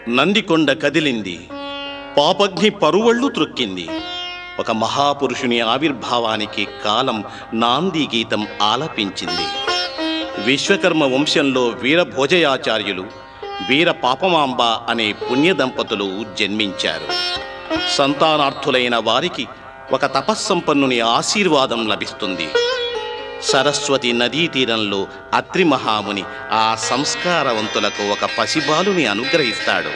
నందికొండ కదిలింది పాపగ్ని పరువళ్ళు త్రొక్కింది ఒక మహాపురుషుని ఆవిర్భావానికి కాలం నాంది గీతం ఆలపించింది విశ్వకర్మ వంశంలో వీరభోజయాచార్యులు వీర పాపమాంబ అనే పుణ్య దంపతులు జన్మించారు సంతానార్థులైన వారికి ఒక తపస్సంపన్నుని ఆశీర్వాదం లభిస్తుంది సరస్వతి నదీ తీరంలో అత్రి మహాముని ఆ సంస్కారవంతులకు ఒక పసిబాలుని అనుగ్రహిస్తాడు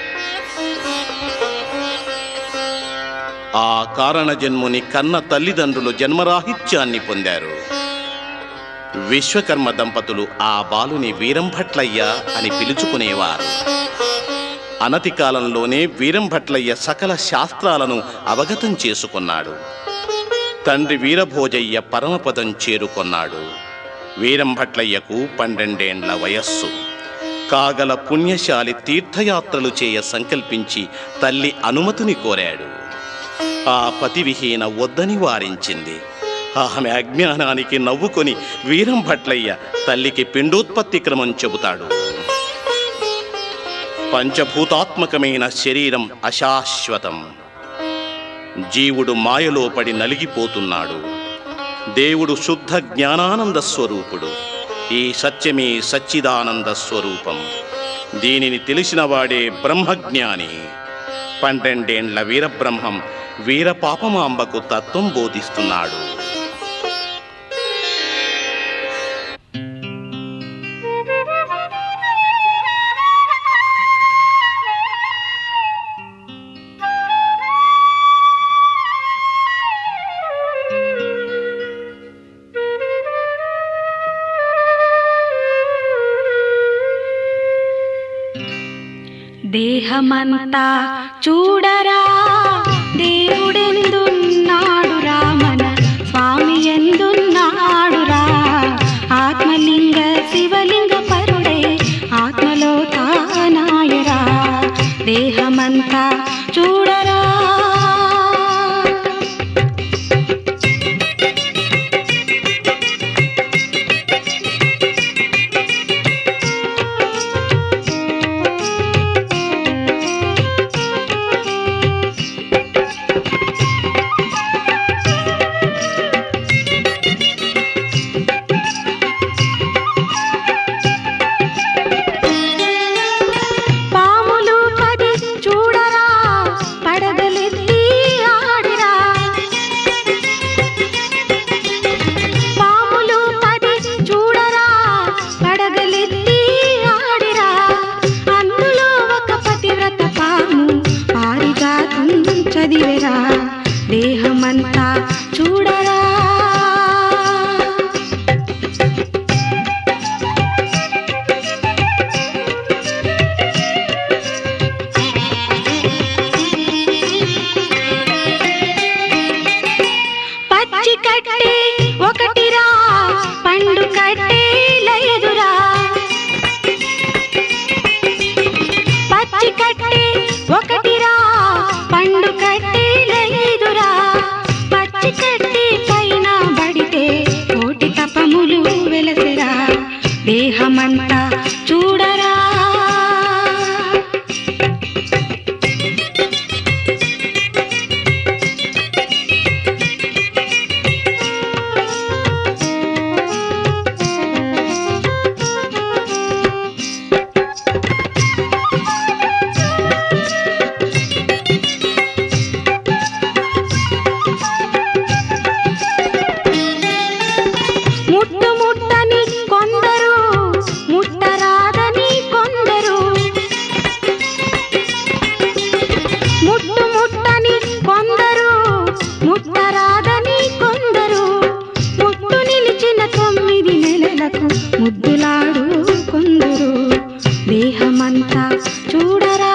ఆ కారణ జన్ముని కన్న తల్లిదండ్రులు జన్మరాహిత్యాన్ని పొందారు విశ్వకర్మ దంపతులు ఆ బాలుని వీరంభట్లయ్య అని పిలుచుకునేవారు అనతి కాలంలోనే వీరంభట్లయ్య సకల శాస్త్రాలను అవగతం చేసుకున్నాడు తండ్రి వీరభోజయ్య పరమపదం చేరుకొన్నాడు వీరంభట్లయ్యకు పన్నెండేండ్ల వయస్సు కాగల పుణ్యశాలి తీర్థయాత్రలు చేయ సంకల్పించి తల్లి అనుమతిని కోరాడు ఆ పతివిహీన వద్దని వారించింది ఆమె అజ్ఞానానికి నవ్వుకొని వీరంభట్లయ్య తల్లికి పిండోత్పత్తి క్రమం చెబుతాడు పంచభూతాత్మకమైన శరీరం అశాశ్వతం జీవుడు మాయలో పడి నలిగిపోతున్నాడు దేవుడు శుద్ధ జ్ఞానానంద స్వరూపుడు ఈ సత్యమే సచ్చిదానంద స్వరూపం దీనిని తెలిసినవాడే బ్రహ్మజ్ఞాని పన్నెండేండ్ల వీరబ్రహ్మం వీరపాపమాంబకు తత్వం బోధిస్తున్నాడు దేహమంతా చూడరా దేవుడెందున్నాడు రామన స్వామి ఎందున్నాడురా ఆత్మలింగ శివలింగ పరుడే ఆత్మలో తానాయరా దేహమంతా చూడరా పాములు పది చూడరా పడగలెత్తి ఆడిరా పాములు పది చూడరా పడగలెత్తి ఆడిరా అందులో ఒక పతివ్రత పాము పారిజాతం చదివెరా దేహమంతా చూడరా పచ్చి కట్టే ఒకటిరా పండు కట్టే లేదురా పచ్చి కట్టే ఒకటిరా పండు కట్టే లేదురా పచ్చి కట్టే పైన పడితే కోటి తపములు వెలసెరా దేహమంతా చూడరా ముట్టు ముట్టని కొందరు ముట్టరాదని కొందరు ముట్టు ముట్టని కొందరు ముట్టరాదని కొందరు ముట్టు నిలిచిన తొమ్మిది నెలలకు ముద్దులాడు కొందరు దేహమంతా చూడరా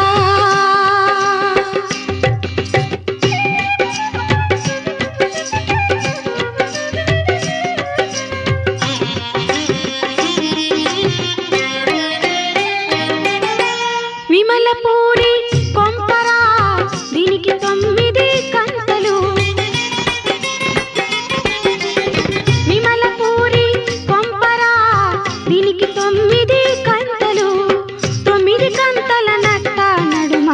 విమలపూరి కొంపరా దీనికి తొమ్మిది కంతలు విమలపూరి కొంపరా దీనికి తొమ్మిది కంతలు తొమ్మిది కంతల నట్ట నడుమ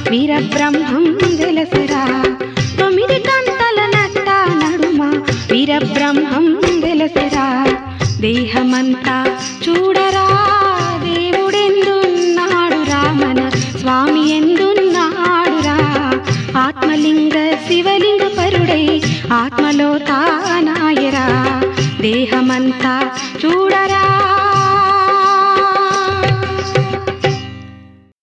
వీరబ్రహ్మం వెలసరా తొమ్మిది కంతల నట్ట నడుమ వీరబ్రహ్మం వెలసరా దేహమంతా చూడరా దేవుడెందున్నాడు రామన స్వామి ఎందున్నాడురా ఆత్మలింగ శివలింగ పరుడై ఆత్మలో తానాయరా దేహమంతా చూడరా